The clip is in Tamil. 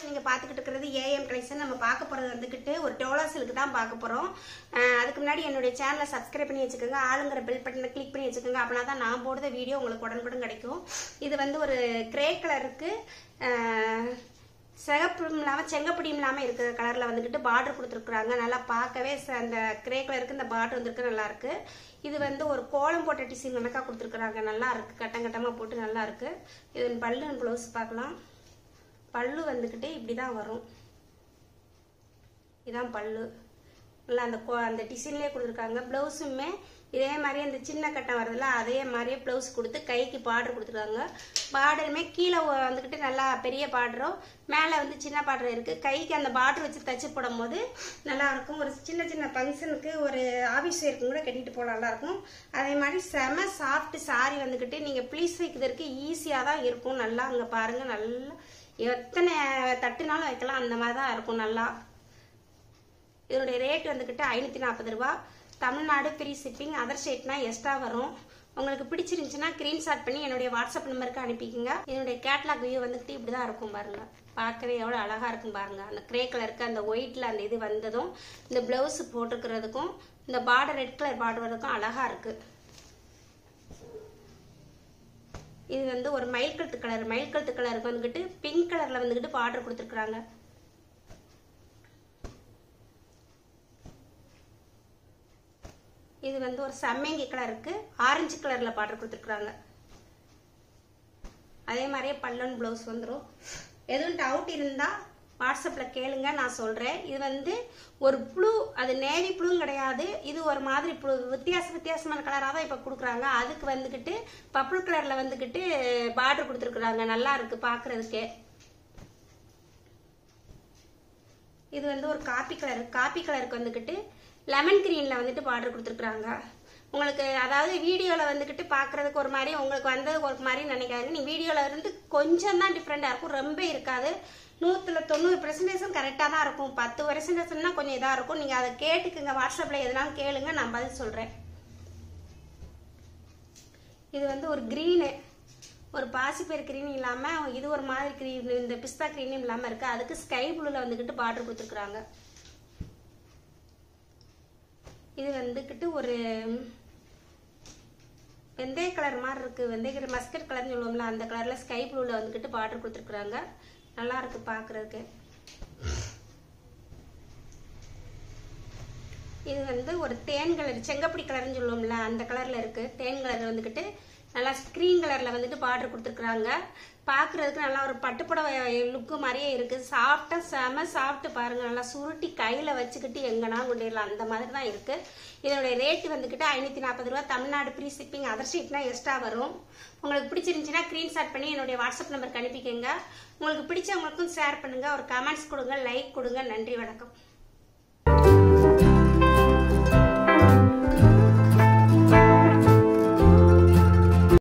நீங்கள் பார்த்துக்கிட்டு இருக்கிறது ஏஎம் கலெக்ஷன் நம்ம பார்க்க போகிறது வந்துக்கிட்டு ஒரு டோலா சில்க் தான் பார்க்க போகிறோம் அதுக்கு முன்னாடி என்னுடைய சேனலை சப்ஸ்கிரைப் பண்ணி வச்சுக்கோங்க ஆளுங்கிற பெல் பட்டனை கிளிக் பண்ணி வச்சுக்கோங்க அப்படின்னா தான் நான் போடுற வீடியோ உங்களுக்கு உடனுக்குடன் கிடைக்கும் இது வந்து ஒரு கிரே கலருக்கு சிகப்பும் இல்லாமல் செங்கப்படியும் இல்லாமல் இருக்கிற கலரில் வந்துக்கிட்டு பார்டர் கொடுத்துருக்குறாங்க நல்லா பார்க்கவே ச- அந்த கிரே கலருக்கு இந்த பார்டர் வந்துருக்கு நல்லா இருக்கு இது வந்து ஒரு கோலம் போட்ட டிசைன் கணக்காக கொடுத்துருக்குறாங்க நல்லா இருக்கு கட்டம் கட்டமாக போட்டு நல்லா இருக்கு இது பல்லு ப்ளவுஸ் பார்க்கலாம் பல்லு வந்துக்கிட்டு இப்படி தான் வரும் இதான் பல்லு நல்லா அந்த கோ அந்த டிசைன்லேயே கொடுத்துருக்காங்க ப்ளவுஸுமே இதே மாதிரி அந்த சின்ன கட்டம் வருதுல்ல அதே மாதிரியே ப்ளவுஸ் கொடுத்து கைக்கு பார்டர் கொடுத்துருக்காங்க பார்டருமே கீழே ஒ- வந்துக்கிட்டு நல்லா பெரிய பார்டரும் மேலே வந்து சின்ன பார்டர் இருக்குது கைக்கு அந்த பார்டர் வச்சு தச்சு போடும்போது நல்லா இருக்கும் ஒரு சின்ன சின்ன ஃபங்க்ஷனுக்கு ஒரு ஆஃபீஸ் வேர்க்கும் கூட கட்டிட்டு போக நல்லா இருக்கும் அதே மாதிரி செம சாஃப்ட் சாரி வந்துக்கிட்டு நீங்கள் ப்ளீஸ் வைக்கிறதுக்கு ஈஸியாக தான் இருக்கும் நல்லா அங்கே பாருங்கள் நல்லா எத்தனை தட்டுனாலும் வைக்கலாம் அந்த மாதிரி தான் இருக்கும் நல்லா இதனுடைய ரேட் வந்துக்கிட்டு ஐநூற்றி நாற்பது ரூபா தமிழ்நாடு ஃப்ரீ ஷிப்பிங் அதர் ஸ்டேட்னா எக்ஸ்ட்ரா வரும் உங்களுக்கு பிடிச்சிருந்துச்சுன்னா ஸ்க்ரீன்ஷாட் பண்ணி என்னுடைய வாட்ஸ்அப் நம்பருக்கு அனுப்பிக்கங்க என்னுடைய கேட்லாக் வியூ வந்துக்கிட்டு இப்படி தான் இருக்கும் பாருங்க பார்க்கவே எவ்வளோ அழகாக இருக்கும் பாருங்க அந்த கிரே கலருக்கு அந்த ஒயிட்டில் அந்த இது வந்ததும் இந்த ப்ளவுஸ் போட்டிருக்கிறதுக்கும் இந்த பார்டர் ரெட் கலர் பார்டர் வரதுக்கும் அழகாக இருக்குது இது வந்து ஒரு மயில் கழுத்து கலர் மயில் கழுத்து கலருக்கு வந்துக்கிட்டு பிங்க் கலரில் வந்துக்கிட்டு பார்டர் கொடுத்துருக்குறாங்க இது வந்து ஒரு சம்மங்கி கலருக்கு ஆரஞ்சு கலரில் பார்டர் கொடுத்துருக்குறாங்க அதே மாதிரியே பல்லன் ப்ளவுஸ் வந்துடும் எதுவும் டவுட் இருந்தால் வாட்ஸ்அப்பில் கேளுங்க நான் சொல்கிறேன் இது வந்து ஒரு ப்ளூ அது நேவி ப்ளூவும் கிடையாது இது ஒரு மாதிரி ப்ளூ வித்தியாச வித்தியாசமான கலராக தான் இப்போ கொடுக்குறாங்க அதுக்கு வந்துக்கிட்டு பர்பிள் கலரில் வந்துக்கிட்டு பார்டர் கொடுத்துருக்குறாங்க நல்லா இருக்கு பார்க்குறதுக்கே இது வந்து ஒரு காப்பி கலர் காப்பி கலருக்கு வந்துக்கிட்டு லெமன் கிரீனில் வந்துட்டு பார்டர் கொடுத்துருக்குறாங்க உங்களுக்கு அதாவது வீடியோவில் வந்துக்கிட்டு பார்க்குறதுக்கு ஒரு மாதிரி உங்களுக்கு வந்தது ஒரு மாதிரி நினைக்காது நீ வீடியோவில் இருந்து கொஞ்சம் தான் டிஃப்ரெண்ட்டாக இருக்கும் ரொம்ப இருக்காது நூற்றில் தொண்ணூறு பெர்சன்டேஜும் கரெக்டாக தான் இருக்கும் பத்து பெர்சன்டேஜ்னா கொஞ்சம் இதாக இருக்கும் நீங்கள் அதை கேட்டுக்குங்க வாட்ஸ்அப்பில் எதுனாலும் கேளுங்க நான் பதில் சொல்கிறேன் இது வந்து ஒரு க்ரீனு ஒரு பாசிப்பயிர் க்ரீன் இல்லாமல் இது ஒரு மாதிரி க்ரீன் இந்த பிஸ்தா க்ரீனும் இல்லாமல் இருக்குது அதுக்கு ஸ்கை ப்ளூவில் வந்துக்கிட்டு பார்டர் கொடுத்துருக்குறாங்க இது வந்துக்கிட்டு ஒரு வெந்தய கலர் மாதிரி இருக்குது வெந்தய கலர் மஸ்கட் கலர்னு சொல்லுவோம்ல அந்த கலரில் ஸ்கை ப்ளூவில் வந்துக்கிட்டு பார்டர் கொடுத்துருக்குறாங்க நல்லா இருக்கு பார்க்குறதுக்கு இது வந்து ஒரு தேன் கலர் செங்கப்படி கலர்னு சொல்லுவோம்ல அந்த கலரில் இருக்குது தேன் கலர் வந்துக்கிட்டு நல்லா ஸ்க்ரீன் கலரில் வந்துட்டு பார்டர் கொடுத்துருக்குறாங்க பார்க்குறதுக்கு நல்லா ஒரு பட்டுப்புடவை லுக்கு மாதிரியே இருக்குது சாஃப்டாக செம சாஃப்ட்டு பாருங்கள் நல்லா சுருட்டி கையில் வச்சுக்கிட்டு எங்கன்னா கொண்டிடலாம் அந்த மாதிரி தான் இருக்குது இதனுடைய ரேட் வந்துக்கிட்டு ஐநூற்றி நாற்பது ரூபா தமிழ்நாடு ஃப்ரீ ஷிப்பிங் அதர் ஸ்டேட்னா எக்ஸ்ட்ரா வரும் உங்களுக்கு பிடிச்சிருந்துச்சுன்னா ஸ்க்ரீன்ஷாட் பண்ணி என்னுடைய வாட்ஸ்அப் நம்பருக்கு அனுப்பிக்கங்க உங்களுக்கு பிடிச்சவங்களுக்கும் ஷேர் பண்ணுங்கள் ஒரு கமெண்ட்ஸ் கொடுங்க லைக் கொடுங்க நன்றி வணக்கம்